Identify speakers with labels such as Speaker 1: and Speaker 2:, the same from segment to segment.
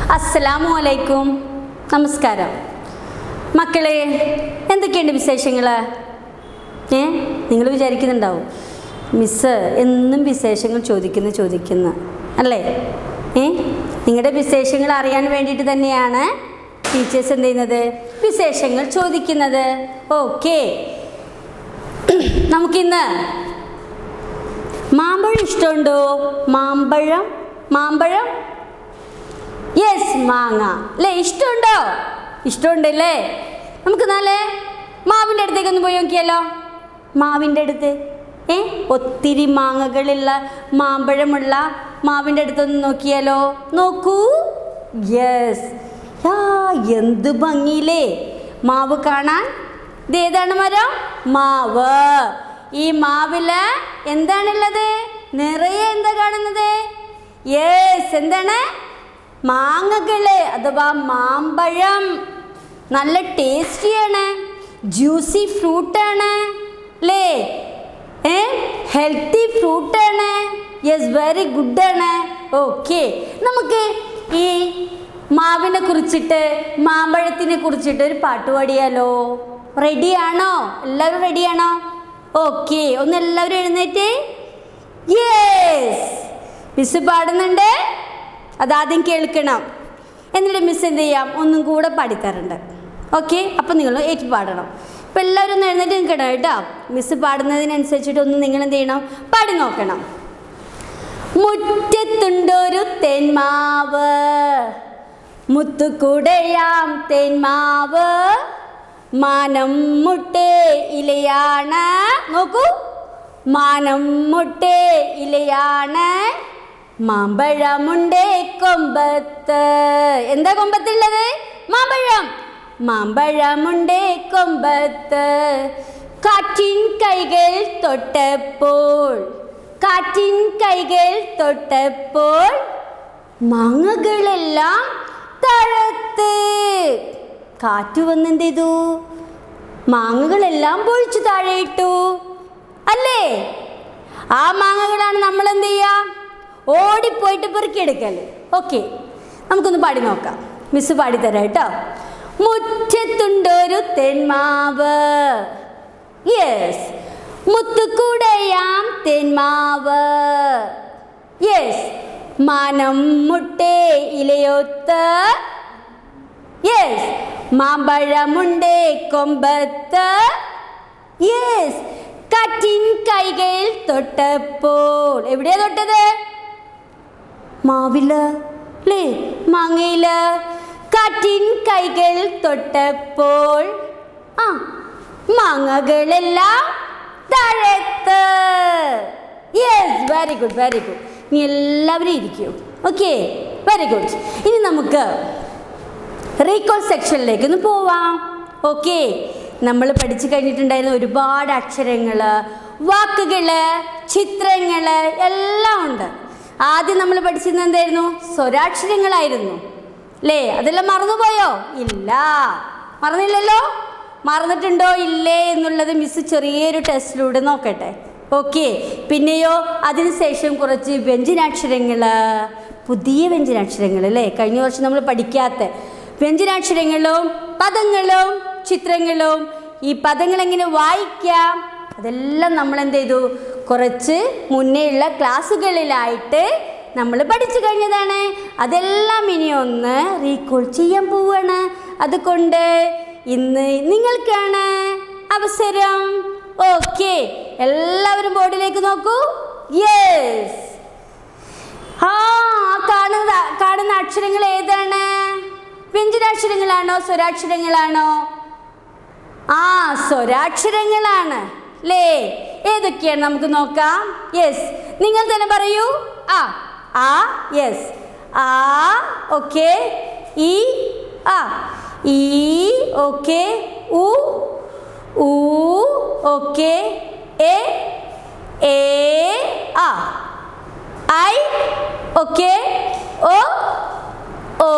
Speaker 1: അസ്സലാമു അലൈക്കും നമസ്കാരം മക്കളെ എന്തൊക്കെയുണ്ട് വിശേഷങ്ങൾ ഏ നിങ്ങൾ വിചാരിക്കുന്നുണ്ടാവും മിസ്സ് എന്നും വിശേഷങ്ങൾ ചോദിക്കുന്നു ചോദിക്കുന്നു അല്ലേ ഏ നിങ്ങളുടെ വിശേഷങ്ങൾ അറിയാൻ വേണ്ടിയിട്ട് തന്നെയാണ് ടീച്ചേഴ്സ് എന്ത് ചെയ്യുന്നത് വിശേഷങ്ങൾ ചോദിക്കുന്നത് ഓക്കെ നമുക്കിന്ന് മാമ്പഴം ഇഷ്ടമുണ്ടോ മാമ്പഴം മാമ്പഴം യെസ് മാങ്ങ അല്ലേ ഇഷ്ടമുണ്ടോ ഇഷ്ടമുണ്ടല്ലേ നമുക്ക് നാളെ മാവിൻ്റെ അടുത്തേക്ക് ഒന്ന് പോയി നോക്കിയാലോ മാവിൻ്റെ അടുത്ത് ഏ ഒത്തിരി മാങ്ങകളുള്ള മാമ്പഴമുള്ള മാവിൻ്റെ അടുത്തൊന്ന് നോക്കിയാലോ നോക്കൂ യെസ് യാ എന്ത് ഭംഗിയില്ലേ മാവ് കാണാൻ ഇതേതാണ് മരം മാവ് ഈ മാവില് എന്താണുള്ളത് നിറയെ എന്താ കാണുന്നത് യെസ് എന്താണ് മാങ്ങകള് അഥവാ മാമ്പഴം നല്ല ടേസ്റ്റിയാണ് ജ്യൂസി ഫ്രൂട്ടാണ് അല്ലേ ഏ ഹെൽത്തി ഫ്രൂട്ടാണ് യെസ് വെരി ഗുഡാണ് ഓക്കെ നമുക്ക് ഈ മാവിനെ കുറിച്ചിട്ട് മാമ്പഴത്തിനെ കുറിച്ചിട്ട് ഒരു പാട്ട് പാടിയാലോ റെഡിയാണോ എല്ലാവരും റെഡിയാണോ ഓക്കെ ഒന്ന് എല്ലാവരും എഴുന്നേറ്റേ യെസ് മിസ് പാടുന്നുണ്ട് അതാദ്യം കേൾക്കണം എന്നിട്ട് മിസ് എന്ത് ചെയ്യാം ഒന്നും കൂടെ പാടിത്തരുന്നുണ്ട് ഓക്കെ അപ്പം നിങ്ങൾ ഏറ്റു പാടണം ഇപ്പം എല്ലാവരും ഒന്ന് എഴുന്നേറ്റ് നിൽക്കണം കേട്ടോ മിസ് പാടുന്നതിനനുസരിച്ചിട്ട് ഒന്ന് നിങ്ങൾ എന്ത് ചെയ്യണം പാടി നോക്കണം മുറ്റത്തുണ്ടൊരു തെന്മാവ് മുത്തുകുടയാം തെന്മാവ് മാനം മുട്ടേ ഇലയാണ് നോക്കൂ മാനം മുട്ടേ ഇലയാണ് മാമ്പഴമുണ്ടേ കൊമ്പത്ത് എന്താ കൊമ്പത്തുള്ളത് മാമ്പഴം മാമ്പഴമുണ്ടേ കൊമ്പത്ത് കാറ്റിൻ കൈകൾ തൊട്ടപ്പോൾ കാറ്റിൻ കൈകൾ തൊട്ടപ്പോൾ മാങ്ങകളെല്ലാം തഴത്ത് കാറ്റ് വന്നെന്ത് ചെയ്തു മാങ്ങകളെല്ലാം പൊഴിച്ചു താഴെ ഇട്ടു അല്ലേ ആ മാങ്ങകളാണ് നമ്മൾ എന്ത് ചെയ്യുക ഓടിപ്പോയിട്ട് പെറുക്കിയെടുക്കൽ ഓക്കെ നമുക്കൊന്ന് പാടി നോക്കാം മിസ് പാടിത്തരാം കേട്ടോ മുറ്റത്തുണ്ടൊരു തെന്മാവ് യെസ് മുത്തുക്കുടയാം തെന്മാവ് യെസ് മാനം മുട്ടേ ഇലയൊത്ത് യെസ് മാമ്പഴമുണ്ടേ കൊമ്പത്ത് യെസ് കറ്റിൻ കൈകൾ തൊട്ടപ്പോൾ എവിടെയാ തൊട്ടത് മാവില് അല്ലേ മാങ്ങയില് കാറ്റിൻ കൈകൾ തൊട്ടപ്പോൾ ആ മാങ്ങകളെല്ലാം തഴത്ത് yes very good very good ഇനി എല്ലാവരും ഇരിക്കും ഓക്കെ വെരി ഗുഡ് ഇനി നമുക്ക് റീകോൾ സെക്ഷനിലേക്ക് ഒന്ന് പോവാം ഓക്കെ നമ്മൾ പഠിച്ചു കഴിഞ്ഞിട്ടുണ്ടായിരുന്ന ഒരുപാട് അക്ഷരങ്ങൾ വാക്കുകൾ ചിത്രങ്ങൾ എല്ലാം ഉണ്ട് ആദ്യം നമ്മൾ പഠിച്ചിരുന്നത് എന്തായിരുന്നു സ്വരാക്ഷരങ്ങളായിരുന്നു അല്ലേ അതെല്ലാം മറന്നുപോയോ ഇല്ല മറന്നില്ലല്ലോ മറന്നിട്ടുണ്ടോ ഇല്ലേ എന്നുള്ളത് മിസ് ചെറിയൊരു ടെസ്റ്റിലൂടെ നോക്കട്ടെ ഓക്കെ പിന്നെയോ അതിനുശേഷം കുറച്ച് വ്യഞ്ജനാക്ഷരങ്ങൾ പുതിയ വ്യഞ്ജനാക്ഷരങ്ങൾ അല്ലേ കഴിഞ്ഞ വർഷം നമ്മൾ പഠിക്കാത്ത വ്യഞ്ജനാക്ഷരങ്ങളും പദങ്ങളും ചിത്രങ്ങളും ഈ പദങ്ങൾ എങ്ങനെ വായിക്കാം അതെല്ലാം നമ്മൾ എന്ത് ചെയ്തു കുറച്ച് മുന്നേയുള്ള ക്ലാസ്സുകളിലായിട്ട് നമ്മൾ പഠിച്ചു കഴിഞ്ഞതാണ് അതെല്ലാം ഇനി ഒന്ന് റീകോൾ ചെയ്യാൻ പോവുകയാണ് അതുകൊണ്ട് ഇന്ന് നിങ്ങൾക്കാണ് അവസരം ഓക്കെ എല്ലാവരും ബോർഡിലേക്ക് നോക്കൂ യെസ് ആ ആ കാണുന്ന കാണുന്ന അക്ഷരങ്ങൾ ഏതാണ് വ്യഞ്ജനാക്ഷരങ്ങളാണോ സ്വരാക്ഷരങ്ങളാണോ ആ സ്വരാക്ഷരങ്ങളാണ് അല്ലേ ഏതൊക്കെയാണ് നമുക്ക് നോക്കാം യെസ് നിങ്ങൾ തന്നെ പറയൂ ആ ആ യെസ് ആ ഓക്കെ ഈ ആ ഈ ഓക്കെ ഉ ഊ ഓക്കെ എ എ ആ ഐ ഓക്കെ ഓ ഓ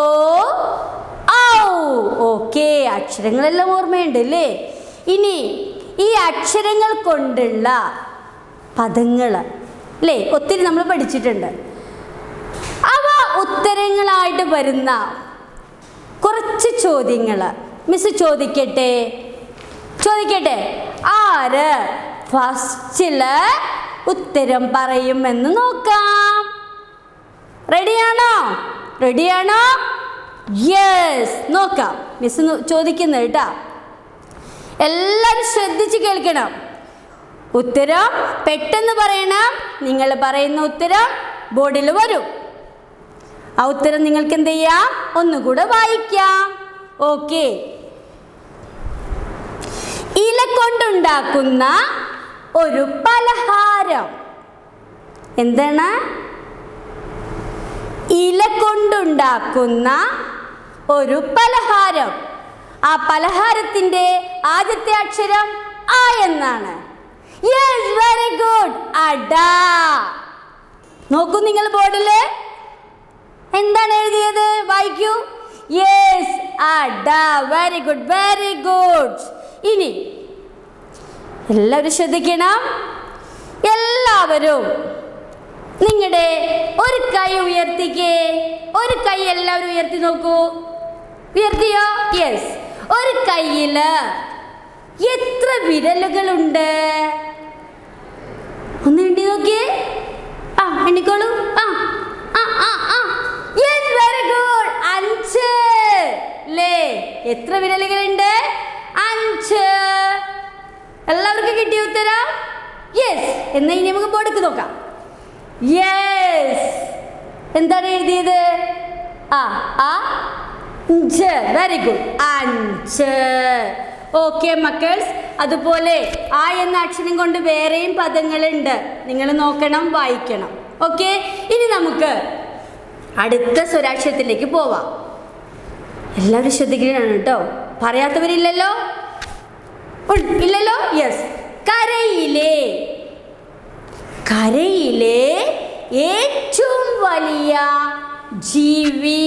Speaker 1: ഔ ഓക്കെ അക്ഷരങ്ങളെല്ലാം ഓർമ്മയുണ്ട് അല്ലേ ഇനി ഈ അക്ഷരങ്ങൾ കൊണ്ടുള്ള പദങ്ങൾ അല്ലേ ഒത്തിരി നമ്മൾ പഠിച്ചിട്ടുണ്ട് അവ ഉത്തര ഉത്തരങ്ങളായിട്ട് വരുന്ന കുറച്ച് ചോദ്യങ്ങൾ മിസ് ചോദിക്കട്ടെ ചോദിക്കട്ടെ ആര് ഫസ്റ്റില് ഉത്തരം പറയുമെന്ന് നോക്കാം റെഡിയാണോ റെഡിയാണോ യെസ് നോക്കാം മിസ് ചോദിക്കുന്നത് കേട്ടാ എല്ലാവരും ശ്രദ്ധിച്ച് കേൾക്കണം ഉത്തരം പെട്ടെന്ന് പറയണം നിങ്ങൾ പറയുന്ന ഉത്തരം ബോർഡിൽ വരും ആ ഉത്തരം നിങ്ങൾക്ക് എന്ത് ചെയ്യാം ഒന്നുകൂടെ വായിക്കാം ഓക്കെ ഇല കൊണ്ടുണ്ടാക്കുന്ന ഒരു പലഹാരം എന്താണ് ഇല കൊണ്ടുണ്ടാക്കുന്ന ഒരു പലഹാരം ആ പലഹാരത്തിന്റെ ആദ്യത്തെ അക്ഷരം ആ എന്നാണ് യെസ് വെരി ഗുഡ് അടാ നോക്കൂ നിങ്ങൾ ബോർഡില് എന്താണ് എഴുതിയത് വായിക്കൂ യെസ് അടാ വെരി ഗുഡ് വെരി ഗുഡ് ഇനി എല്ലാവരും ശ്രദ്ധിക്കണം എല്ലാവരും നിങ്ങളുടെ ഒരു കൈ ഉയർത്തിക്കേ ഒരു കൈ എല്ലാവരും ഉയർത്തി നോക്കൂ ഉയർത്തിയോ യെസ് ഒരു കയ്യില് എത്ര വിരലുകളുണ്ട് ഒന്ന് എണ്ണി നോക്കിയേ ആ എണ്ണിക്കോളൂ ആ ആ ആ ആ യെസ് വെരി ഗുഡ് അഞ്ച് ലേ എത്ര വിരലുകളുണ്ട് അഞ്ച് എല്ലാവർക്കും കിട്ടിയ ഉത്തരം യെസ് എന്നാ ഇനി നമുക്ക് ബോർഡിക്ക് നോക്കാം യെസ് എന്താണ് എഴുതിയത് ആ ആ അഞ്ച് വെരി ഗുഡ് അഞ്ച് ഓക്കെ മക്കൾസ് അതുപോലെ ആ എന്ന അക്ഷരം കൊണ്ട് വേറെയും പദങ്ങളുണ്ട് നിങ്ങൾ നോക്കണം വായിക്കണം ഓക്കെ ഇനി നമുക്ക് അടുത്ത സ്വരാക്ഷരത്തിലേക്ക് പോവാം എല്ലാവരും ശ്രദ്ധിക്കണം കേട്ടോ പറയാത്തവരില്ലല്ലോ ഉൾ- ഇല്ലല്ലോ യെസ് കരയിലെ കരയിലെ ഏറ്റവും വലിയ ജീവി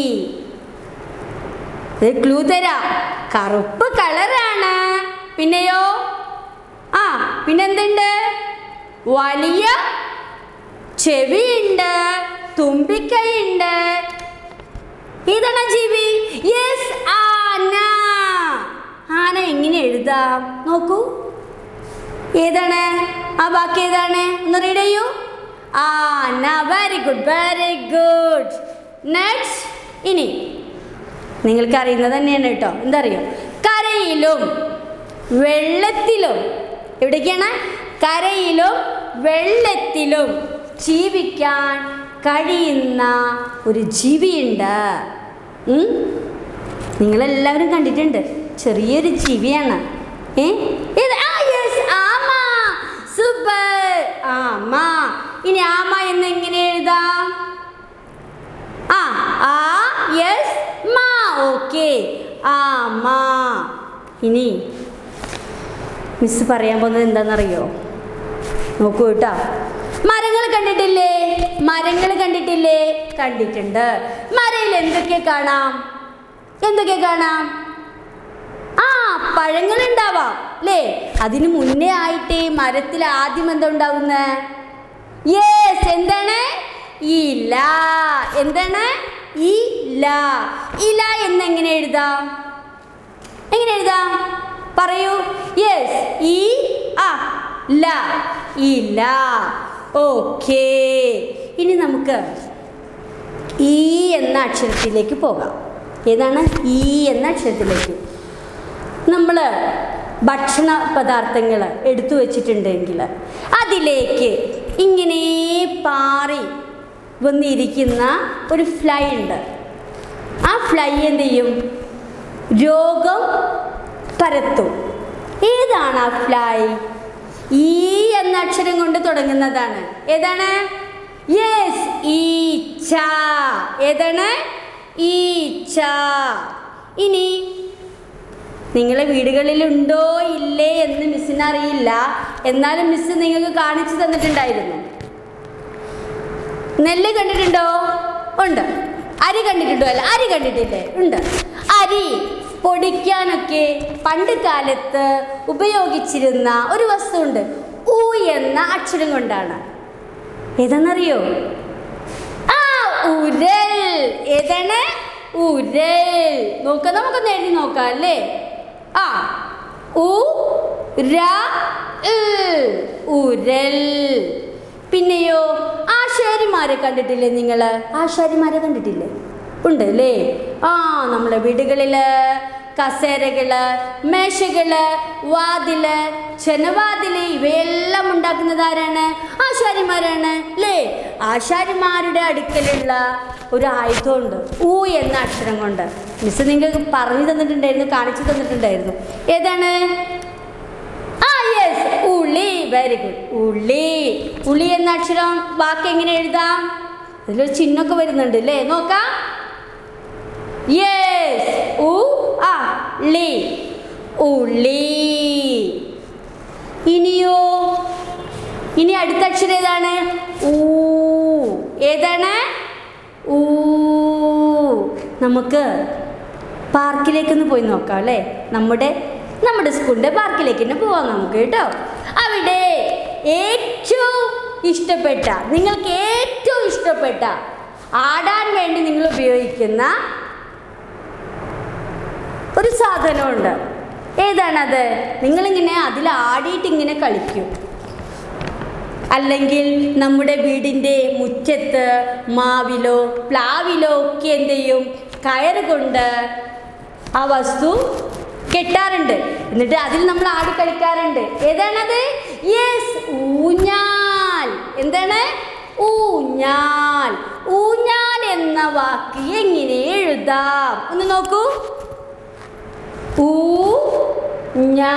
Speaker 1: ഇത് ക്ലൂ തരാം കറുപ്പ് കളറാണ് പിന്നെയോ ആ പിന്നെന്തുണ്ട് വലിയ ചെവിയുണ്ട് തുമ്പിക്കൈയുണ്ട് ഏതാണ് ആ ജീവി യെസ് ആന ആന എങ്ങനെ എഴുതാം നോക്കൂ ഏതാണ് ആ വാക്ക് ഏതാണ് ഒന്ന് റീഡ് ചെയ്യൂ ആന very good very good next ഇനി നിങ്ങൾക്ക് അറിയുന്നത് തന്നെയാണ് കേട്ടോ എന്താ അറിയോ കരയിലും വെള്ളത്തിലും എവിടേക്കാണ് കരയിലും വെള്ളത്തിലും ജീവിക്കാൻ കഴിയുന്ന ഒരു ജീവിയുണ്ട് ഉം? നിങ്ങളെല്ലാവരും കണ്ടിട്ടുണ്ട് ചെറിയൊരു ജീവിയാണ് ഏ ഇത് ആ യെസ് ആമ സൂപ്പർ ആമ ഇനി ആമ എന്ന് എങ്ങനെ എഴുതാം ആ ആ യെസ് മാ ഓക്കെ ആ മാ ഇനി മിസ് പറയാൻ പോകുന്നത് എന്താണെന്നറിയോ നോക്കൂ കേട്ടോ മരങ്ങൾ കണ്ടിട്ടില്ലേ മരങ്ങൾ കണ്ടിട്ടില്ലേ കണ്ടിട്ടുണ്ട് മരയിൽ എന്തൊക്കെ കാണാം എന്തൊക്കെ കാണാം ആ പഴങ്ങൾ ഉണ്ടാവാം അല്ലേ അതിന് മുന്നേ ആയിട്ട് മരത്തിൽ ആദ്യം എന്താ ഉണ്ടാവുന്നത് യെസ് എന്താണ് ഇല എന്താണ് ഇല ഇല എന്നെങ്ങനെ എഴുതാം എങ്ങനെ എഴുതാം പറയൂ യെസ് ഈ ആ ല ഇല ഓക്കേ ഇനി നമുക്ക് ഈ എന്ന അക്ഷരത്തിലേക്ക് പോകാം ഏതാണ് ഈ എന്ന അക്ഷരത്തിലേക്ക് നമ്മൾ ഭക്ഷണ പദാർത്ഥങ്ങൾ എടുത്തു വച്ചിട്ടുണ്ടെങ്കിൽ അതിലേക്ക് ഇങ്ങനെ പാറി വന്നിരിക്കുന്ന ഒരു ഫ്ലൈ ഉണ്ട് ആ ഫ്ലൈ എന്ത് ചെയ്യും രോഗം പരത്തും ഏതാണ് ആ ഫ്ലൈ ഈ എന്ന അക്ഷരം കൊണ്ട് തുടങ്ങുന്നതാണ് ഏതാണ് യെസ് ഈച്ച ഏതാണ് ഈച്ച ഇനി നിങ്ങളെ വീടുകളിലുണ്ടോ ഇല്ലേ എന്ന് മിസ്സിന് അറിയില്ല എന്നാലും മിസ് നിങ്ങൾക്ക് കാണിച്ചു തന്നിട്ടുണ്ടായിരുന്നു നെല്ല് കണ്ടിട്ടുണ്ടോ ഉണ്ട് അരി കണ്ടിട്ടുണ്ടോ അല്ല അരി കണ്ടിട്ടില്ലേ ഉണ്ട് അരി പൊടിക്കാനൊക്കെ പണ്ട് കാലത്ത് ഉപയോഗിച്ചിരുന്ന ഒരു വസ്തുണ്ട് ഊ എന്ന അക്ഷരം കൊണ്ടാണ് ഏതെന്നറിയോ ആ ഉരൽ ഏതാണ് ഉരൽ നോക്ക നമുക്കൊന്ന് എഴുതി നോക്കാം അല്ലേ ആ ഉ ര ഇൽ. ഉരൽ പിന്നെയോ ആശാരിമാരെ കണ്ടിട്ടില്ലേ നിങ്ങൾ ആശാരിമാരെ കണ്ടിട്ടില്ലേ ഉണ്ട് അല്ലേ ആ നമ്മളെ വീടുകളില് കസേരകള് മേശകള് വാതില് ജനവാതില് ഇവയെല്ലാം ഉണ്ടാക്കുന്നത് ആരാണ് ആശാരിമാരാണ് അല്ലേ ആശാരിമാരുടെ അടുക്കലുള്ള ഒരു ആയുധമുണ്ട് ഊ എന്ന അക്ഷരം കൊണ്ട് മിസ് നിങ്ങൾക്ക് പറഞ്ഞു തന്നിട്ടുണ്ടായിരുന്നു കാണിച്ചു തന്നിട്ടുണ്ടായിരുന്നു ഏതാണ് ആ യെസ് ഉളി വെരി ഗുഡ് ഉളി ഉളി എന്ന അക്ഷരം വാക്ക് എങ്ങനെ എഴുതാം അതിലൊരു ചിഹ്നമൊക്കെ വരുന്നുണ്ട് അല്ലേ നോക്കാം യെസ് ഉ ആ ലി ഉളി ഇനിയോ ഇനി അടുത്ത അക്ഷരം ഏതാണ് ഊ ഏതാണ് ഊ നമുക്ക് പാർക്കിലേക്കൊന്ന് പോയി നോക്കാം അല്ലേ നമ്മുടെ നമ്മുടെ സ്കൂളിൻ്റെ പാർക്കിലേക്ക് തന്നെ പോവാം നമുക്ക് കേട്ടോ അവിടെ ഏറ്റവും ഇഷ്ടപ്പെട്ട നിങ്ങൾക്ക് ഏറ്റവും ഇഷ്ടപ്പെട്ട ആടാൻ വേണ്ടി നിങ്ങൾ ഉപയോഗിക്കുന്ന ഒരു സാധനമുണ്ട് ഏതാണത് നിങ്ങളിങ്ങനെ അതിൽ ആടിയിട്ട് ഇങ്ങനെ കളിക്കും അല്ലെങ്കിൽ നമ്മുടെ വീടിൻ്റെ മുറ്റത്ത് മാവിലോ പ്ലാവിലോ ഒക്കെ എന്ത് ചെയ്യും കയറ് കൊണ്ട് ആ വസ്തു കെട്ടാറുണ്ട് എന്നിട്ട് അതിൽ നമ്മൾ ആടി കളിക്കാറുണ്ട് ഏതാണത് യെസ് ഊഞ്ഞാൽ എന്താണ് ഊഞ്ഞാൽ ഊഞ്ഞാൽ എന്ന വാക്ക് എങ്ങനെ എഴുതാം ഒന്ന് നോക്കൂ ഊ ഞാ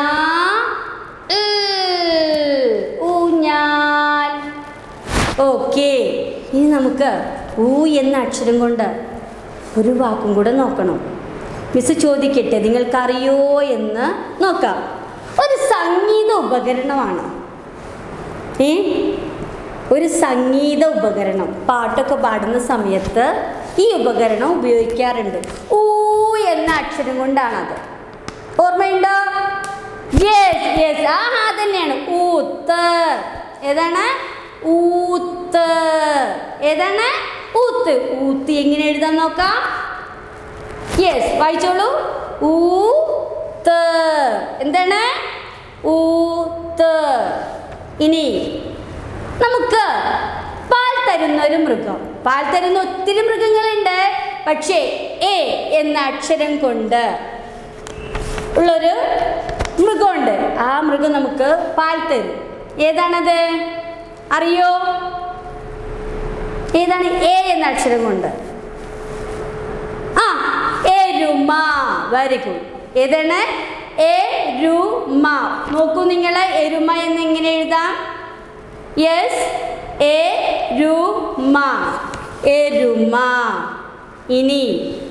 Speaker 1: ഊഞ്ഞാൽ ഓക്കെ ഇനി നമുക്ക് ഊ എന്ന അക്ഷരം കൊണ്ട് ഒരു വാക്കും കൂടെ നോക്കണം മിസ് ചോദിക്കട്ടെ നിങ്ങൾക്കറിയോ എന്ന് നോക്കാം ഒരു സംഗീത ഉപകരണമാണ് ഏ ഒരു സംഗീത ഉപകരണം പാട്ടൊക്കെ പാടുന്ന സമയത്ത് ഈ ഉപകരണം ഉപയോഗിക്കാറുണ്ട് ഊ എന്ന അക്ഷരം കൊണ്ടാണത് ഓർമ്മയുണ്ടോ യെസ് യെസ് ആ ആ തന്നെയാണ് ഊത്ത് ഏതാണ് ഊത്ത് ഏതാണ് ഊത്ത് ഊത്ത് എങ്ങനെ എഴുതാൻ നോക്കാം യെസ് വായിച്ചോളൂ ഊത്ത് എന്താണ് ഊത്ത് ഇനി നമുക്ക് പാൽ തരുന്ന ഒരു മൃഗം പാൽ തരുന്ന ഒത്തിരി മൃഗങ്ങളുണ്ട് പക്ഷേ എ എന്ന അക്ഷരം കൊണ്ട് ഉള്ളൊരു മൃഗമുണ്ട് ആ മൃഗം നമുക്ക് പാൽ തരും ഏതാണത് അറിയോ ഏതാണ് എ എന്ന അക്ഷരം കൊണ്ട് ആ എരുമ വെരി ഗുഡ് ഏതാണ് എരുമ നോക്കൂ നിങ്ങൾ എരുമ എന്ന് എങ്ങനെ എഴുതാം യെസ് എരുമ എരുമ ഇനി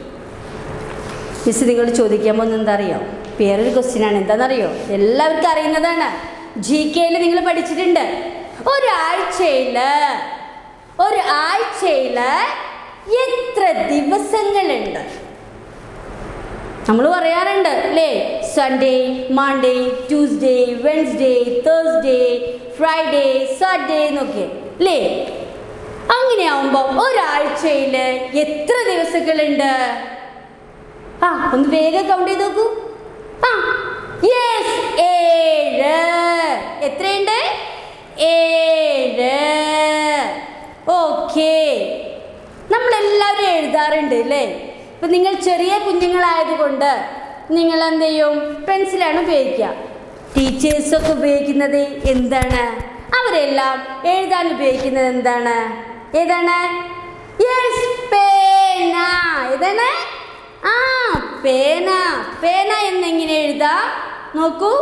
Speaker 1: മിസ് നിങ്ങൾ ചോദിക്കാൻ പോകുന്നത് എന്താ അറിയോ വേറൊരു ക്വസ്റ്റ്യൻ ആണ് എന്താണെന്നറിയോ എല്ലാവർക്കും അറിയുന്നതാണ് ജി കെയിൽ നിങ്ങൾ പഠിച്ചിട്ടുണ്ട് ഒരാഴ്ചയിൽ ഒരു ആഴ്ചയിൽ എത്ര ദിവസങ്ങളുണ്ട് നമ്മൾ പറയാറുണ്ട് അല്ലേ Sunday Monday Tuesday Wednesday Thursday Friday Saturday എന്നൊക്കെ അല്ലേ അങ്ങനെയാവുമ്പോൾ ഒരാഴ്ചയിൽ എത്ര ദിവസങ്ങളുണ്ട് ആ ഒന്ന് വേഗം കൗണ്ട് ചെയ്ത് നോക്കൂ ആ യെസ് ഏഴ് എത്രയുണ്ട് ഏഴ് ഓക്കെ നമ്മളെല്ലാവരും എഴുതാറുണ്ട് അല്ലേ ഇപ്പം നിങ്ങൾ ചെറിയ കുഞ്ഞുങ്ങളായതുകൊണ്ട് നിങ്ങൾ എന്ത് ചെയ്യും പെൻസിലാണ് ഉപയോഗിക്കുക ടീച്ചേഴ്സൊക്കെ ഉപയോഗിക്കുന്നത് എന്താണ് അവരെല്ലാം എഴുതാൻ ഉപയോഗിക്കുന്നത് എന്താണ് ഏതാണ് യെസ് പേന ഏതാണ് ആ പേന പേന എന്നെങ്ങനെ എഴുതാ നോക്കൂ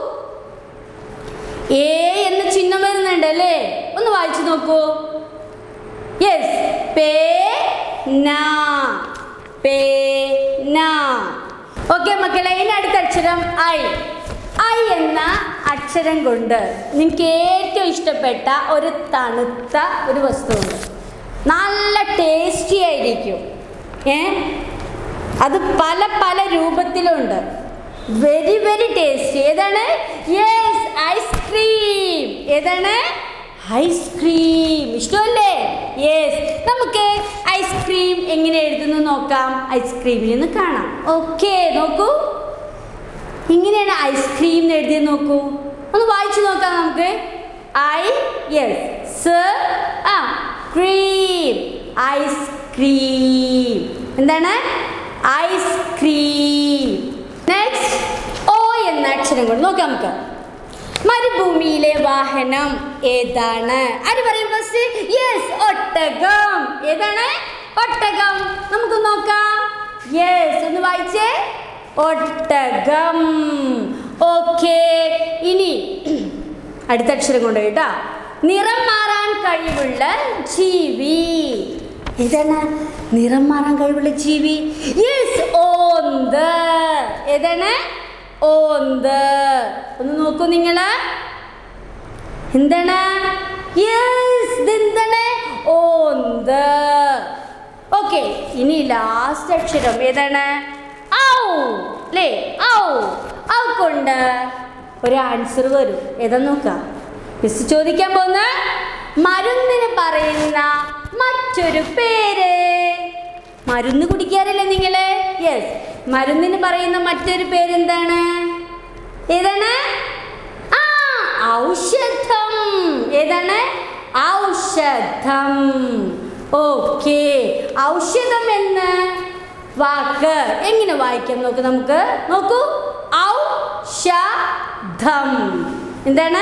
Speaker 1: എ എന്ന ചിഹ്നം വരുന്നുണ്ട് അല്ലേ ഒന്ന് വായിച്ചു നോക്കൂ യെസ് പേന പേന ഓക്കെ മക്കളെ ഇനി അടുത്ത അക്ഷരം ഐ ഐ എന്ന അക്ഷരം കൊണ്ട് നിങ്ങൾക്ക് ഏറ്റവും ഇഷ്ടപ്പെട്ട ഒരു തണുത്ത ഒരു വസ്തുവുണ്ട് നല്ല ടേസ്റ്റി ആയിരിക്കും ഏ അത് പല പല രൂപത്തിലുണ്ട് വെരി വെരി ടേസ്റ്റി ഏതാണ് യെസ് ഐസ്ക്രീം ഏതാണ് ഐസ്ക്രീം ഇഷ്ടമല്ലേ യെസ് നമുക്ക് ഐസ്ക്രീം എങ്ങനെ എഴുതുന്നു നോക്കാം ഐസ്ക്രീമിൽ നിന്ന് കാണാം ഓക്കെ നോക്കൂ ഇങ്ങനെയാണ് ഐസ്ക്രീം എന്ന് എഴുതിയത് നോക്കൂ ഒന്ന് വായിച്ചു നോക്കാം നമുക്ക് ഐ യെസ് ആ ക്രീം ഐസ്ക്രീം എന്താണ് ഐസ്ക്രീം നെക്സ്റ്റ് ഓ എന്ന അക്ഷരം കൊണ്ട് നോക്കാം നമുക്ക് മരുഭൂമിയിലെ വാഹനം ഏതാണ് ആര് പറയും ഫസ്റ്റ് യെസ് ഒട്ടകം ഏതാണ് ഒട്ടകം നമുക്ക് നോക്കാം യെസ് ഒന്ന് വായിച്ചേ ഒട്ടകം ഓക്കെ ഇനി അടുത്ത അക്ഷരം കൊണ്ട് കേട്ടാ നിറം മാറാൻ കഴിവുള്ള ജീവി ഏതാണ് നിറം മാറാൻ കഴിവുള്ള ജീവി യെസ് ഓന്ത് ഏതാണ് ഓന്ത് ഒന്ന് നോക്കൂ നിങ്ങള് എന്താണ് യെസ് ഇതെന്താണ് ഓന്ത് ഓക്കെ ഇനി ലാസ്റ്റ് അക്ഷരം ഏതാണ് ഔ അല്ലേ ഔ ഔ കൊണ്ട് ഒരു ആൻസർ വരും ഏതാ നോക്കാം മിസ് ചോദിക്കാൻ പോകുന്ന മരുന്നിന് പറയുന്ന മറ്റൊരു പേര് മരുന്ന് കുടിക്കാറില്ലേ നിങ്ങള് യെസ് മരുന്നിന് പറയുന്ന മറ്റൊരു പേരെന്താണ് ഏതാണ് ആ ഔഷധം ഏതാണ് ഔഷധം ഓക്കെ ഔഷധം എന്ന് വാക്ക് എങ്ങനെ വായിക്കാം നോക്ക് നമുക്ക് നോക്കൂ ഔഷധം എന്താണ്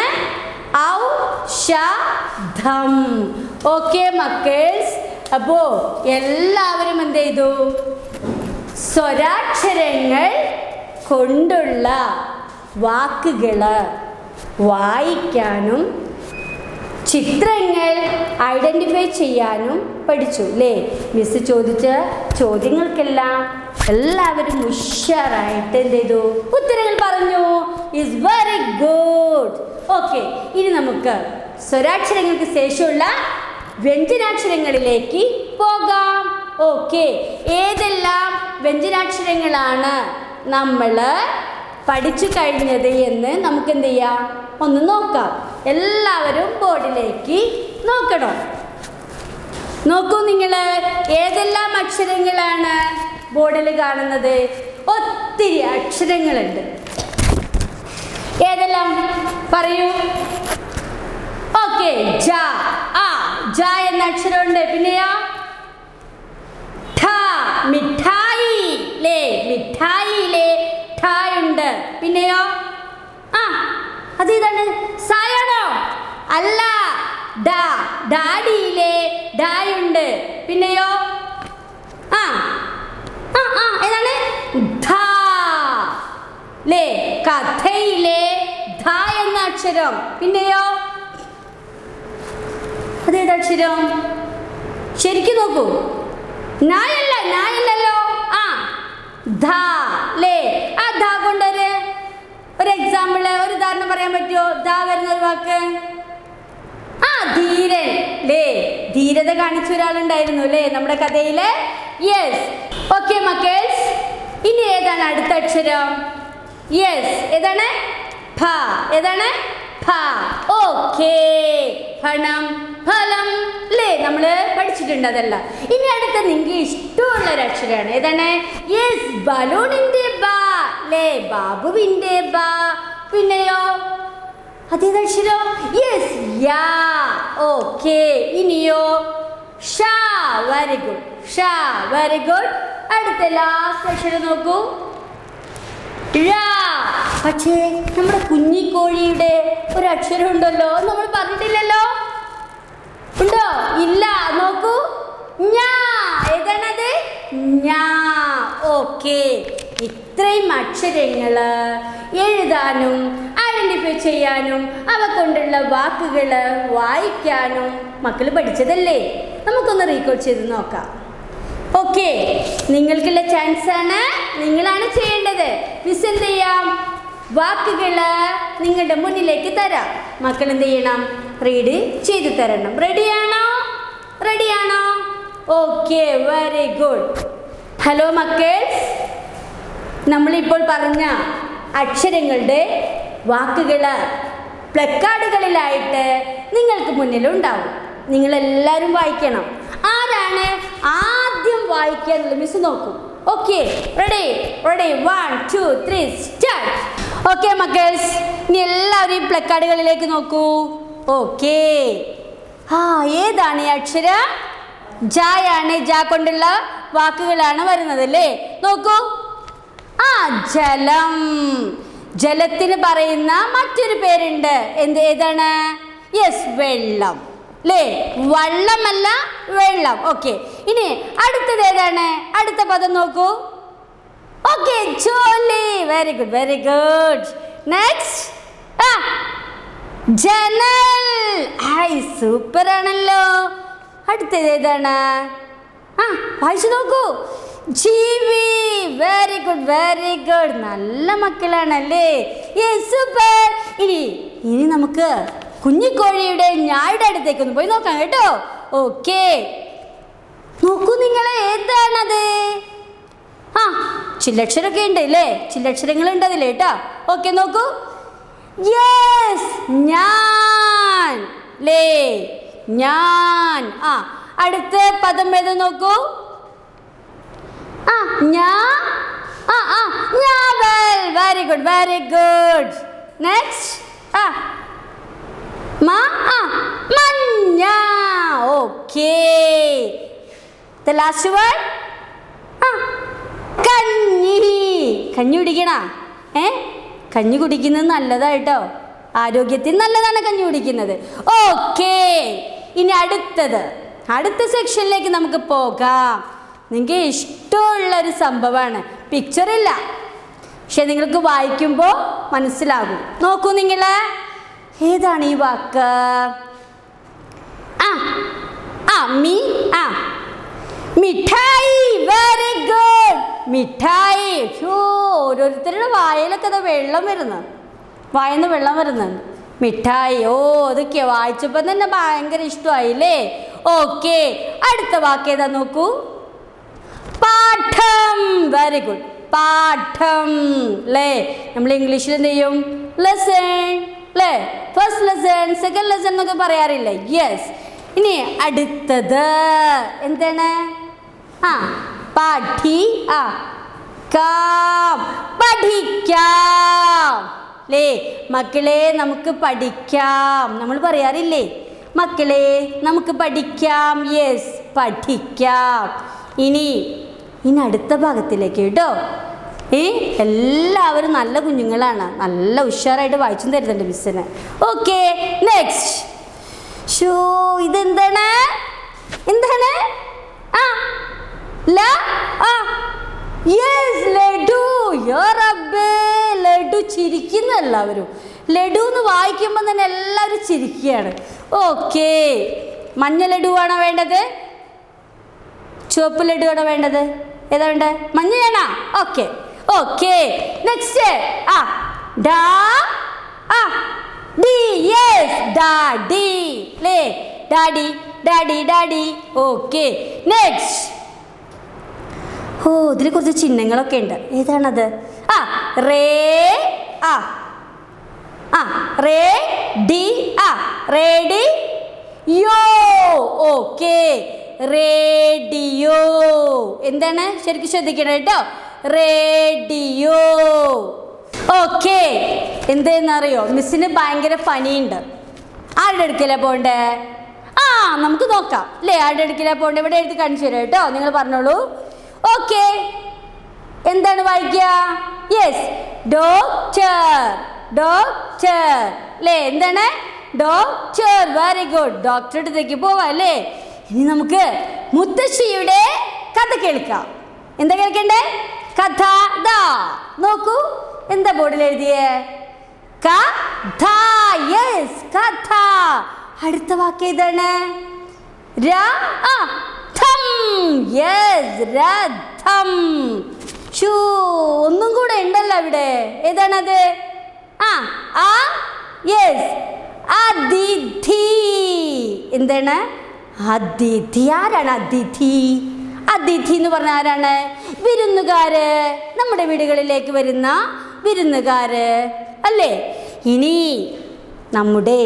Speaker 1: ഔഷധം ഓക്കെ മക്കേഴ്സ് അപ്പോ എല്ലാവരും എന്ത് ചെയ്തു സ്വരാക്ഷരങ്ങൾ കൊണ്ടുള്ള വാക്കുകൾ വായിക്കാനും ചിത്രങ്ങൾ ഐഡൻറ്റിഫൈ ചെയ്യാനും പഠിച്ചു അല്ലേ മിസ് ചോദിച്ച ചോദ്യങ്ങൾക്കെല്ലാം എല്ലാവരും ഉഷാറായിട്ട് എന്ത് ചെയ്തു ഉത്തരങ്ങൾ പറഞ്ഞു ഇസ് വെരി ഗുഡ് ഓക്കെ ഇനി നമുക്ക് സ്വരാക്ഷരങ്ങൾക്ക് ശേഷമുള്ള വ്യഞ്ജനാക്ഷരങ്ങളിലേക്ക് പോകാം ഓക്കെ ഏതെല്ലാം വ്യഞ്ജനാക്ഷരങ്ങളാണ് നമ്മൾ പഠിച്ചു കഴിഞ്ഞത് എന്ന് നമുക്ക് എന്ത് ചെയ്യാം ഒന്ന് നോക്കാം എല്ലാവരും ബോർഡിലേക്ക് നോക്കണം നോക്കൂ നിങ്ങൾ ഏതെല്ലാം അക്ഷരങ്ങളാണ് ബോർഡിൽ കാണുന്നത് ഒത്തിരി അക്ഷരങ്ങളുണ്ട് ഏതെല്ലാം പറയൂ ഓക്കെ ജ ആ ജ എന്ന അക്ഷരമുണ്ട് പിന്നെയോ ഠ മിഠായി ലേ മിഠായിയിലെ ഠായ് ഉണ്ട് പിന്നെയോ ആ അത് ഇതാണ് സായാണോ അല്ല ഡാ ഡാഡിയിലെ ഡായുണ്ട് പിന്നെയോ ആ ആ ആ ഏതാണ് ധ ലേ കഥയിലെ ധ എന്ന അക്ഷരം പിന്നെയോ അതേത് അക്ഷരം ശരിക്കും നോക്കൂ നായല്ല നായല്ലല്ലോ ആ ധ ലേ ആ ധ കൊണ്ടൊരു ഒരു എക്സാമ്പിൾ ഒരു ഉദാഹരണം പറയാൻ പറ്റുമോ ധ വരുന്ന ഒരു വാക്ക് ആ ധീരൻ ലേ ധീരത കാണിച്ച ഒരാളുണ്ടായിരുന്നു അല്ലേ നമ്മുടെ കഥയില് യെസ് ഓക്കെ മക്കേഴ്സ് ഇനി ഏതാണ് അടുത്ത അക്ഷരം യെസ് ഏതാണ് ഫ ഏതാണ് ഫ ഓക്കെ ഫണം ഫലം അല്ലേ നമ്മൾ പഠിച്ചിട്ടുണ്ട് അതല്ല ഇനി അടുത്ത നിങ്ങൾക്ക് ഇഷ്ടമുള്ള ഒരു അക്ഷരമാണ് ഏതാണ് യെസ് ബലൂണിന്റെ ബാ അല്ലേ ബാബുവിന്റെ ബാ പിന്നെയോ അതേതക്ഷരം യെസ് യാ ഓക്കെ ഇനിയോ ഷാ വെരി ഗുഡ് ഷാ വെരി ഗുഡ് അടുത്ത ലാസ്റ്റ് അക്ഷരം നോക്കൂ ഴ പക്ഷേ നമ്മുടെ കുഞ്ഞിക്കോഴിയുടെ ഒരു അക്ഷരം ഉണ്ടല്ലോ അത് നമ്മൾ പറഞ്ഞിട്ടില്ലല്ലോ ഉണ്ടോ ഇല്ല നോക്കൂ ഞാ ഏതാണത് ഞാ ഓക്കെ ഇത്രയും അക്ഷരങ്ങൾ എഴുതാനും ഐഡൻറ്റിഫൈ ചെയ്യാനും അവ കൊണ്ടുള്ള വാക്കുകൾ വായിക്കാനും മക്കൾ പഠിച്ചതല്ലേ നമുക്കൊന്ന് റീകോൾ ചെയ്ത് നോക്കാം ഓക്കെ നിങ്ങൾക്കുള്ള ചാൻസ് ആണ് നിങ്ങളാണ് ചെയ്യേണ്ടത് മിസ് എന്ത് ചെയ്യാം വാക്കുകൾ നിങ്ങളുടെ മുന്നിലേക്ക് തരാം മക്കൾ എന്ത് ചെയ്യണം റീഡ് ചെയ്തു തരണം റെഡിയാണോ റെഡിയാണോ ഓക്കെ വെരി ഗുഡ് ഹലോ മക്കേഴ്സ് നമ്മളിപ്പോൾ പറഞ്ഞ അക്ഷരങ്ങളുടെ വാക്കുകൾ പ്ലക്കാർഡുകളിലായിട്ട് നിങ്ങൾക്ക് മുന്നിലുണ്ടാവും നിങ്ങളെല്ലാവരും വായിക്കണം ആരാണ് ആദ്യം വായിക്കുക എന്നുള്ളത് മിസ് നോക്കും okay ready ready one two three start okay മക്കൾസ് ഇനി എല്ലാവരും ഈ പ്ലക്കാർഡുകളിലേക്ക് നോക്കൂ ഓക്കെ ആ ഏതാണ് ഈ അക്ഷരം ജായാണ് ജാ കൊണ്ടുള്ള വാക്കുകളാണ് വരുന്നത് അല്ലേ നോക്കൂ ആ ജലം ജലത്തിന് പറയുന്ന മറ്റൊരു പേരുണ്ട് എന്ത് ഏതാണ് യെസ് വെള്ളം അല്ലേ വള്ളമല്ല വെള്ളം ഓക്കെ ഇനി അടുത്തത് ഏതാണ് അടുത്ത പദം നോക്കൂ ഓക്കെ ജോലി very good very good next ആ ജനൽ ഹായ് സൂപ്പർ ആണല്ലോ അടുത്തത് ഏതാണ് ആ വായിച്ചു നോക്കൂ ജീവി വെരി ഗുഡ് വെരി ഗുഡ് നല്ല മക്കളാണല്ലേ സൂപ്പർ ഇനി ഇനി നമുക്ക് കുഞ്ഞിക്കോഴിയുടെ ഞായുടെ അടുത്തേക്ക് ഒന്ന് പോയി നോക്കാം കേട്ടോ ഓക്കെ നോക്കൂ നിങ്ങളെ ഏതാണത് ആ ചില്ലക്ഷരമൊക്കെ ഉണ്ട് അല്ലേ ചില്ലക്ഷരങ്ങൾ ഉണ്ട് അതിൽ കേട്ടോ ഓക്കെ നോക്കൂ യെസ് ഞാൻ ലേ ഞാൻ ആ അടുത്ത പദം ഏത് നോക്കൂ ആ ഞാ ആ ആ ഞാവൽ very good very good next ആ മാ ആ മഞ്ഞ ഓക്കേ ദ ലാസ്റ്റ് വേർഡ് ആ കഞ്ഞി കഞ്ഞി കുടിക്കണ ഏ കഞ്ഞി കുടിക്കുന്നത് നല്ലതായിട്ടോ ആരോഗ്യത്തിന് നല്ലതാണ് കഞ്ഞി കുടിക്കുന്നത് ഓക്കേ ഇനി അടുത്തത് അടുത്ത സെക്ഷനിലേക്ക് നമുക്ക് പോകാം നിങ്ങൾക്ക് ഇഷ്ടമുള്ള ഒരു സംഭവമാണ് പിക്ചർ ഇല്ല പക്ഷെ നിങ്ങൾക്ക് വായിക്കുമ്പോൾ മനസ്സിലാകും നോക്കൂ നിങ്ങൾ ഏതാണ് ഈ വാക്ക് ആ ആ മീ ആ മിഠായി വെരി ഗുഡ് മിഠായി ഷോ ഓരോരുത്തരുടെ വായിലൊക്കെ അത് വെള്ളം വരുന്നു വായന്ന് വെള്ളം വരുന്നുണ്ട് മിഠായി ഓ അതൊക്കെ വായിച്ചപ്പോൾ തന്നെ ഭയങ്കര ഇഷ്ടമായില്ലേ ഓക്കെ അടുത്ത വാക്ക് ഏതാ നോക്കൂ പാഠം വെരി ഗുഡ് പാഠം അല്ലേ നമ്മൾ ഇംഗ്ലീഷിൽ എന്ത് ചെയ്യും ലെസൺ അല്ലേ ഫസ്റ്റ് ലെസൺ സെക്കൻഡ് ലെസൺ എന്നൊക്കെ പറയാറില്ലേ യെസ് ഇനി അടുത്തത് എന്താണ് ആ പാഠി ആ കാം പഠിക്കാം അല്ലേ മക്കളെ നമുക്ക് പഠിക്കാം നമ്മൾ പറയാറില്ലേ മക്കളെ നമുക്ക് പഠിക്കാം യെസ് പഠിക്കാം ഇനി ഇനി അടുത്ത ഭാഗത്തിലേക്ക് കേട്ടോ ഏ എല്ലാവരും നല്ല കുഞ്ഞുങ്ങളാണ് നല്ല ഉഷാറായിട്ട് വായിച്ചും തരുന്നുണ്ട് മിസ്സിന് ഓക്കെ നെക്സ്റ്റ് ഷോ ഇതെന്താണ് എന്താണ് ആ ല ആ യെസ് ലഡു യോ റബ്ബേ ലഡു ചിരിക്കുന്ന എല്ലാവരും ലഡു എന്ന് വായിക്കുമ്പോൾ തന്നെ എല്ലാവരും ചിരിക്കുകയാണ് ഓക്കെ മഞ്ഞ ലഡുവാണോ വേണ്ടത് ചുവപ്പ് ലഡുവാണോ വേണ്ടത് ഏതാ വേണ്ടത് മഞ്ഞയാണോ ഓക്കെ ഓക്കെ നെക്സ്റ്റ് ആ ഡാ ആ ഡി യെസ് ഡാഡി ലേ daddy daddy daddy okay next ഓ ഇതിൽ കുറച്ച് ചിഹ്നങ്ങളൊക്കെ ഉണ്ട് ഏതാണത് ആ റേ ആ ആ റേ ഡി ആ റേഡി യോ ഓക്കെ റേഡിയോ എന്താണ് ശരിക്കും ശ്രദ്ധിക്കണം കേട്ടോ റേഡിയോ ഓക്കെ എന്തെന്നറിയോ മിസ്സിന് ഭയങ്കര പനിയുണ്ട് ആരുടെ അടുക്കലാ പോണ്ടേ ആ നമുക്ക് നോക്കാം അല്ലേ ആരുടെ അടുക്കലാ പോണ്ടേ ഇവിടെ എഴുതി കാണിച്ചു തരാം കേട്ടോ നിങ്ങൾ പറഞ്ഞോളൂ ഓക്കെ എന്താണ് വായിക്കുക യെസ് ഡോക്ടർ ഡോക്ടർ അല്ലേ എന്താണ് ഡോക്ടർ വെരി ഗുഡ് ഡോക്ടറുടെ അടുത്തേക്ക് പോവാം അല്ലേ ഇനി നമുക്ക് മുത്തശ്ശിയുടെ കഥ കേൾക്കാം എന്താ കേൾക്കണ്ടേ കഥ ദാ നോക്കൂ എന്താ ബോർഡിൽ എഴുതിയേ കഥ യെസ് കഥ അടുത്ത വാക്ക് ഏതാണ് രഥം യെസ് രഥം ഷൂ ഒന്നും കൂടെ ഉണ്ടല്ലോ അവിടെ ഏതാണത് ആ ആ യെസ് അതിഥി എന്താണ് അതിഥി ആരാണ് അതിഥി അതിഥി എന്ന് പറഞ്ഞ ആരാണ് വിരുന്നുകാര് നമ്മുടെ വീടുകളിലേക്ക് വരുന്ന വിരുന്നുകാര് അല്ലേ ഇനി നമ്മുടെ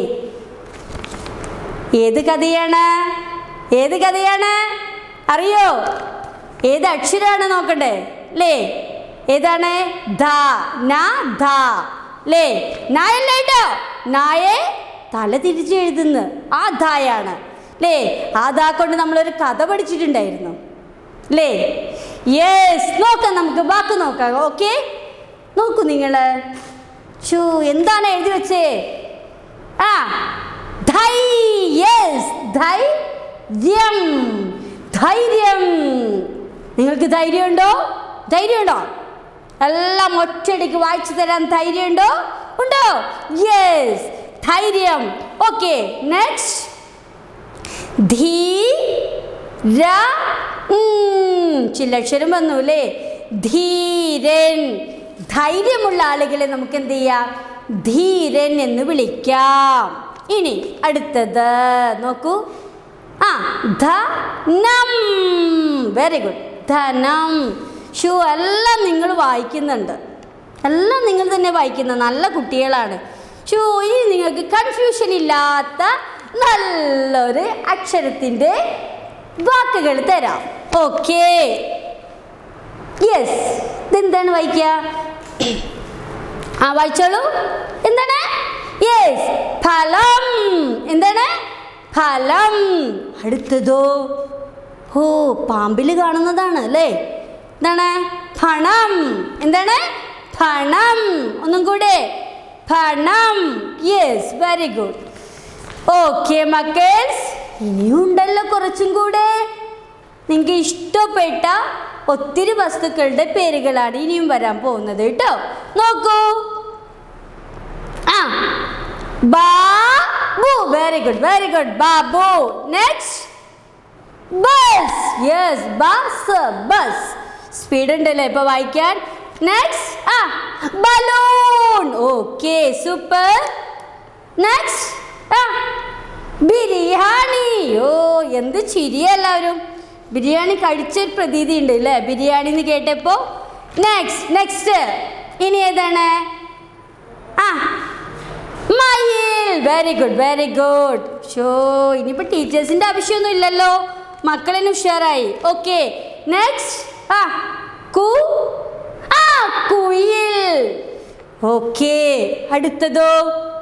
Speaker 1: ഏത് കഥയാണ് ഏത് കഥയാണ് അറിയോ ഏത് അക്ഷരമാണ് നോക്കണ്ടേ അല്ലേ ഏതാണ് ധ ന ധ അല്ലേ നായല്ല കേട്ടോ നായെ തല തിരിച്ച് എഴുതുന്നു ആ ധായാണ് അല്ലേ ആ ധാ കൊണ്ട് നമ്മളൊരു കഥ പഠിച്ചിട്ടുണ്ടായിരുന്നു അല്ലേ യെസ് നോക്കാം നമുക്ക് വാക്ക് നോക്കാം ഓക്കെ നോക്കൂ നിങ്ങൾ ചോ എന്താണ് എഴുതി വെച്ചേ ആ ധൈ യെസ് ധൈര്യം ധൈര്യം നിങ്ങൾക്ക് ധൈര്യമുണ്ടോ ധൈര്യമുണ്ടോ എല്ലാം ഒറ്റയടിക്ക് വായിച്ചു തരാൻ ധൈര്യമുണ്ടോ ഉണ്ടോ യെസ് ധൈര്യം ഓക്കെ നെക്സ്റ്റ് ധീ ര ഉം, ചില്ലക്ഷരം വന്നു അല്ലേ ധീരൻ ധൈര്യമുള്ള ആളുകളെ നമുക്ക് എന്ത് ചെയ്യാം ധീരൻ എന്ന് വിളിക്കാം ഇനി അടുത്തത് നോക്കൂ ആ ധനം വെരി ഗുഡ് ധനം ഷൂ എല്ലാം നിങ്ങൾ വായിക്കുന്നുണ്ട് എല്ലാം നിങ്ങൾ തന്നെ വായിക്കുന്ന നല്ല കുട്ടികളാണ് ഷൂ ഇനി നിങ്ങൾക്ക് കൺഫ്യൂഷൻ ഇല്ലാത്ത നല്ലൊരു അക്ഷരത്തിൻ്റെ വാക്കുകൾ തരാം ഓക്കേ യെസ് ഇതെന്താണ് വായിക്കുക ആ വായിച്ചോളൂ എന്താണ് യെസ് ഫലം എന്താണ് ഫലം അടുത്തതോ ഓ പാമ്പിൽ കാണുന്നതാണ് അല്ലേ എന്താണ് പണം എന്താണ് പണം ഒന്നും കൂടെ പണം യെസ് വെരി ഗുഡ് ഓക്കെ മക്കേഴ്സ് ഇനിയും ഉണ്ടല്ലോ കുറച്ചും കൂടെ നിങ്ങൾക്ക് ഇഷ്ടപ്പെട്ട ഒത്തിരി വസ്തുക്കളുടെ പേരുകളാണ് ഇനിയും വരാൻ പോകുന്നത് കേട്ടോ നോക്കൂ ആ ബാബു വെരി ഗുഡ് വെരി ഗുഡ് ബാബു next bus yes bus bus speed ഉണ്ടല്ലേ ഇപ്പൊ വായിക്കാൻ നെക്സ്റ്റ് ആ ബലൂൺ ഓക്കെ സൂപ്പർ നെക്സ്റ്റ് ആ ബിരിയാണി ഓ എന്ത് ചിരിയ എല്ലാവരും ബിരിയാണി കഴിച്ചൊരു പ്രതീതി ഉണ്ട് അല്ലേ ബിരിയാണി എന്ന് കേട്ടപ്പോൾ നെക്സ്റ്റ് നെക്സ്റ്റ് ഇനി ഏതാണ് ആ മയിൽ വെരി ഗുഡ് വെരി ഗുഡ് ഷോ ഇനിയിപ്പോൾ ടീച്ചേഴ്സിൻ്റെ ആവശ്യമൊന്നും ഇല്ലല്ലോ മക്കളിന് ഉഷാറായി ഓക്കെ നെക്സ്റ്റ് ആ കു ആ കുയിൽ ഓക്കെ അടുത്തതോ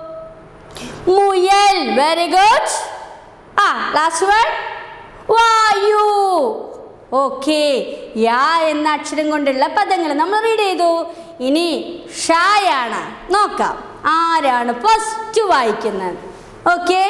Speaker 1: മുയൽ വെരി ഗുഡ് ആ ലാസ്റ്റ് വൺ വായു ഓക്കെ യാ എന്ന അക്ഷരം കൊണ്ടുള്ള പദങ്ങൾ നമ്മൾ റീഡ് ചെയ്തു ഇനി ഷായാണ് നോക്കാം ആരാണ് ഫസ്റ്റ് വായിക്കുന്നത് ഓക്കെ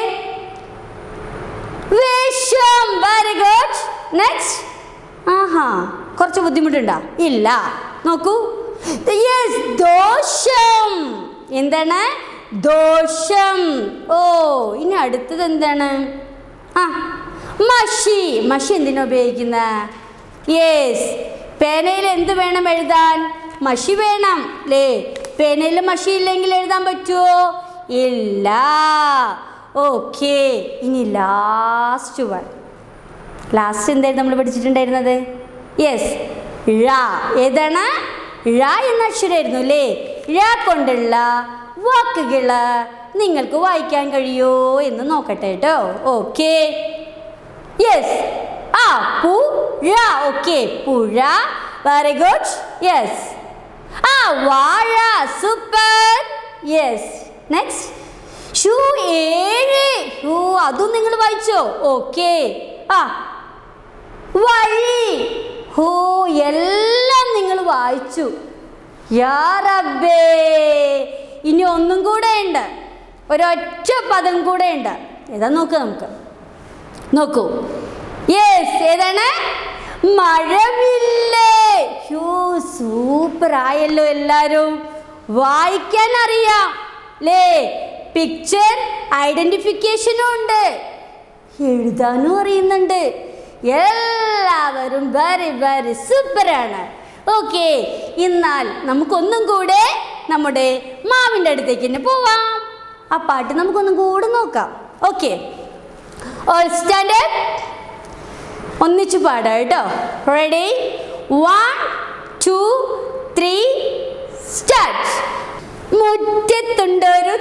Speaker 1: വേഷം വെരി ഗുഡ് നെക്സ്റ്റ് ആഹാ കുറച്ച് ബുദ്ധിമുട്ടുണ്ടോ ഇല്ല നോക്കൂ യെസ് ദോഷം എന്താണ് ദോഷം ഓ ഇനി അടുത്തത് എന്താണ് ആ മഷി മഷി എന്തിനാ ഉപയോഗിക്കുന്നത് യെസ് പേനയിൽ എന്ത് വേണം എഴുതാൻ മഷി വേണം അല്ലേ പേനയിൽ മഷി ഇല്ലെങ്കിൽ എഴുതാൻ പറ്റുമോ ഇല്ല ഓക്കെ ഇനി ലാസ്റ്റ് വൺ ലാസ്റ്റ് എന്തായിരുന്നു നമ്മൾ പഠിച്ചിട്ടുണ്ടായിരുന്നത് യെസ് ഴ ഏതാണ് ഴ എന്ന അക്ഷരമായിരുന്നു അല്ലേ ഴ കൊണ്ടുള്ള വാക്കുകൾ നിങ്ങൾക്ക് വായിക്കാൻ കഴിയോ എന്ന് നോക്കട്ടെ കേട്ടോ ഓക്കെ യെസ് ആ പുഴ ഓക്കെ പുഴ വെരി ഗുഡ് യെസ് ആ വാഴ സൂപ്പർ യെസ് നെക്സ്റ്റ് ഷൂ ഏഴ് ഓ അതും നിങ്ങൾ വായിച്ചോ ഓക്കെ ആ വഴി ഓ എല്ലാം നിങ്ങൾ വായിച്ചു യാ റബ്ബേ ഇനി ഒന്നും കൂടെ ഉണ്ട് ഒരൊറ്റ പദം കൂടെ ഉണ്ട് ഏതാ നോക്കുക നമുക്ക് നോക്കൂ യെസ് ഏതാണ് മഴവില്ലേ യോ സൂപ്പർ ആയല്ലോ എല്ലാരും വായിക്കാൻ അറിയാം ലേ പിക്ചർ ഐഡന്റിഫിക്കേഷനും ഉണ്ട് എഴുതാനും അറിയുന്നുണ്ട് എല്ലാവരും വെരി വെരി സൂപ്പറാണ് ഓക്കെ എന്നാൽ നമുക്കൊന്നും കൂടെ നമ്മുടെ മാവിൻ്റെ അടുത്തേക്ക് തന്നെ പോവാം ആ പാട്ട് നമുക്കൊന്നും കൂടെ നോക്കാം ഓക്കെ ഓൾ സ്റ്റാൻഡ് ഒന്നിച്ചു പാടാം കേട്ടോ ready one two three start മുറ്റത്തുണ്ടൊരു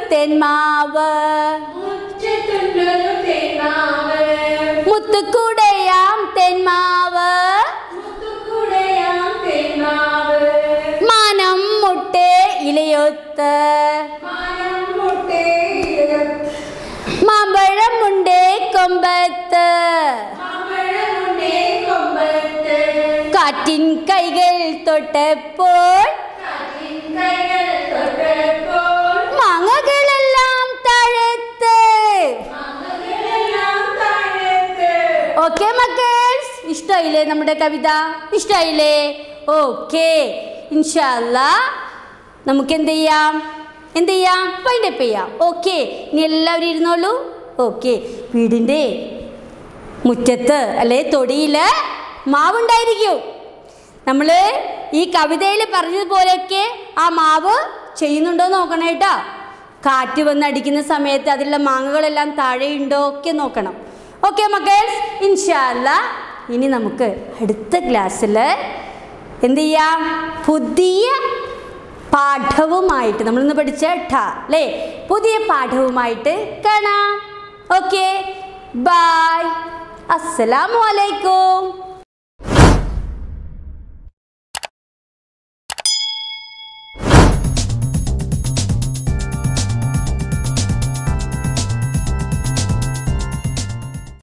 Speaker 1: തെന്മാവ്
Speaker 2: മുറ്റത്തുണ്ടൊരു തേനാവ്
Speaker 1: മുത്തുക്കുടയാം തെന്മാവ്
Speaker 2: മുത്തുക്കുടയാം തേനാവ്
Speaker 1: മാനം മുട്ടേ ഇലയൊത്ത്
Speaker 2: മാനം മുട്ടയിലും
Speaker 1: മാമ്പഴമുണ്ടേ കൊമ്പത്ത്
Speaker 2: മാമ്പഴമുണ്ടേ കൊമ്പത്ത്
Speaker 1: കാറ്റിൻ കൈകൾ തൊട്ടപ്പോൾ
Speaker 2: കാറ്റിൻ കൈകൾ തൊട്ടപ്പോൾ
Speaker 1: മാങ്ങകളെല്ലാം താഴത്ത്
Speaker 2: മാങ്ങകളെല്ലാം താഴത്ത്
Speaker 1: ഓക്കെ മക്കേഴ്സ് ഇഷ്ടമായില്ലേ നമ്മുടെ കവിത ഇഷ്ടമായില്ലേ ഓക്കെ ഇൻഷല്ല നമുക്ക് എന്ത് ചെയ്യാം എന്ത് ചെയ്യാം വൈൻഡപ്പ് ചെയ്യാം ഓക്കെ ഇനി എല്ലാവരും ഇരുന്നോളൂ ഓക്കെ വീടിൻ്റെ മുറ്റത്ത് അല്ലെ തൊടിയിൽ മാവുണ്ടായിരിക്കും നമ്മൾ ഈ കവിതയിൽ പറഞ്ഞതുപോലെയൊക്കെ ആ മാവ് ചെയ്യുന്നുണ്ടോ എന്ന് നോക്കണം കേട്ടോ കാറ്റ് വന്ന് അടിക്കുന്ന സമയത്ത് അതിലുള്ള മാങ്ങകളെല്ലാം താഴെയുണ്ടോ ഒക്കെ നോക്കണം ഓക്കെ മക്കേഴ്സ് ഇൻഷാല്ല ഇനി നമുക്ക് അടുത്ത ക്ലാസ്സിൽ എന്ത് ചെയ്യാം പുതിയ പാഠവുമായിട്ട് നമ്മളിന്ന് പഠിച്ച ഠ അല്ലേ പുതിയ പാഠവുമായിട്ട് കാണാം ഓക്കെ ബായ് അസ്സലാമു അലൈക്കും